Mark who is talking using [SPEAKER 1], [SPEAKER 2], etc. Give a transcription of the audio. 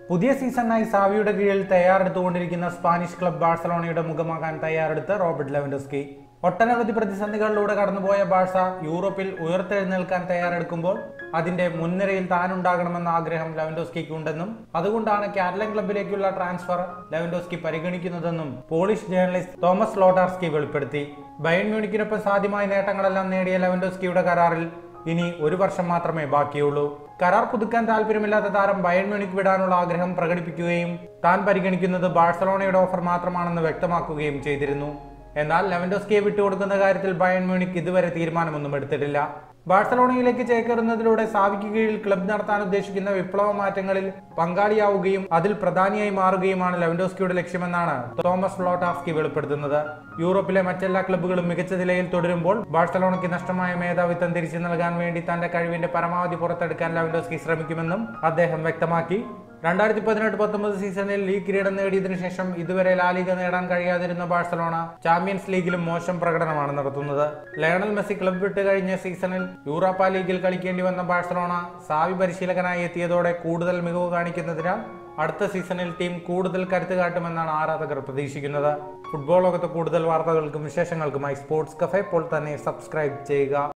[SPEAKER 1] പുതിയ സീസണിനായി സാവിയുടെ കീഴിൽ തയ്യാറെടുത്തുകൊണ്ടിരിക്കുന്ന Spanish club ബാഴ്സലോണയുടെ മുഖമാകാൻ തയ്യാറെടുത്ത് റോബർട്ട് ലെവൻഡോസ്കി ഒട്ടനവധി പ്രതിസന്ധികളിലൂടെ കടന്നുപോയ ബാഴ്സ യൂറോപ്പിൽ ഉയർത്തെഴുന്നേൽക്കാൻ തയ്യാറെടുക്കുമ്പോൾ അതിന്റെ മുൻനിരയിൽ താനുണ്ടാകണമെന്ന ആഗ്രഹം ലെവൻഡോസ്കിക്ക് ഉണ്ടെന്നും അതുകൊണ്ടാണ് കാറ്റലൻ ക്ലബിലേക്കുള്ള ട്രാൻസ്ഫർ ലെവൻഡോസ്കി പരിഗണിക്കുന്നതെന്നും പോളിഷ് ജേർണലിസ്റ്റ് തോമസ് ലോട്ടാർസ്കി വെളിപ്പെടുത്തി ബയൺ മ്യൂണിക്കിനൊപ്പം സാധ്യമായ നേട്ടങ്ങളെല്ലാം നേടിയ ലെവൻഡോസ്കിയുടെ കരാറിൽ ഇനി ഒരു വർഷം മാത്രമേ ബാക്കിയുള്ളൂ കരാർ പുതുക്കാൻ താല്പര്യമില്ലാത്ത താരം ബയൺ മ്യൂണിക് വിടാനുള്ള ആഗ്രഹം പ്രകടിപ്പിക്കുകയും താൻ പരിഗണിക്കുന്നത് ബാഴ്സലോണയുടെ ഓഫർ മാത്രമാണെന്ന് വ്യക്തമാക്കുകയും ചെയ്തിരുന്നു എന്നാൽ ലെവൻഡോസ്കിയെ വിട്ടുകൊടുക്കുന്ന കാര്യത്തിൽ ബയൺ മ്യൂണിക് ഇതുവരെ തീരുമാനമൊന്നും എടുത്തിട്ടില്ല ബാഴ്സലോണയിലേക്ക് ചേക്കേറുന്നതിലൂടെ സാവിക്ക് കീഴിൽ ക്ലബ് നടത്താൻ ഉദ്ദേശിക്കുന്ന വിപ്ലവ മാറ്റങ്ങളിൽ പങ്കാളിയാവുകയും അതിൽ പ്രധാനിയായി മാറുകയുമാണ് ലെവൻഡോസ്കിയുടെ ലക്ഷ്യമെന്നാണ് തോമസ് ലോട്ടാസ്കി വെളിപ്പെടുത്തുന്നത് യൂറോപ്പിലെ മറ്റെല്ലാ ക്ലബ്ബുകളും മികച്ച നിലയിൽ തുടരുമ്പോൾ ബാഴ്സലോണയ്ക്ക് നഷ്ടമായ മേധാവിത്വം തിരിച്ചു നൽകാൻ വേണ്ടി തന്റെ കഴിവിന്റെ പരമാവധി പുറത്തെടുക്കാൻ ലെവൻഡോസ്കി ശ്രമിക്കുമെന്നും അദ്ദേഹം വ്യക്തമാക്കി രണ്ടായിരത്തി പതിനെട്ട് പത്തൊമ്പത് സീസണിൽ ലീഗ് കിരീടം നേടിയതിനു ശേഷം ഇതുവരെ ലാലിക നേടാൻ കഴിയാതിരുന്ന ബാഴ്സലോണ ചാമ്പ്യൻസ് ലീഗിലും മോശം പ്രകടനമാണ് നടത്തുന്നത് ലയണൽ മെസ്സി ക്ലബ് വിട്ട് കഴിഞ്ഞ സീസണിൽ യൂറോപ്പ ലീഗിൽ കളിക്കേണ്ടി വന്ന ബാഴ്സലോണ സാവി പരിശീലകനായി എത്തിയതോടെ കൂടുതൽ മികവ് കാണിക്കുന്നതിനാൽ അടുത്ത സീസണിൽ ടീം കൂടുതൽ കരുത്ത് കാട്ടുമെന്നാണ് ആരാധകർ പ്രതീക്ഷിക്കുന്നത് ഫുട്ബോൾ ലോകത്ത് കൂടുതൽ വാർത്തകൾക്കും വിശേഷങ്ങൾക്കുമായി സ്പോർട്സ് കഫേ ഇപ്പോൾ തന്നെ സബ്സ്ക്രൈബ് ചെയ്യുക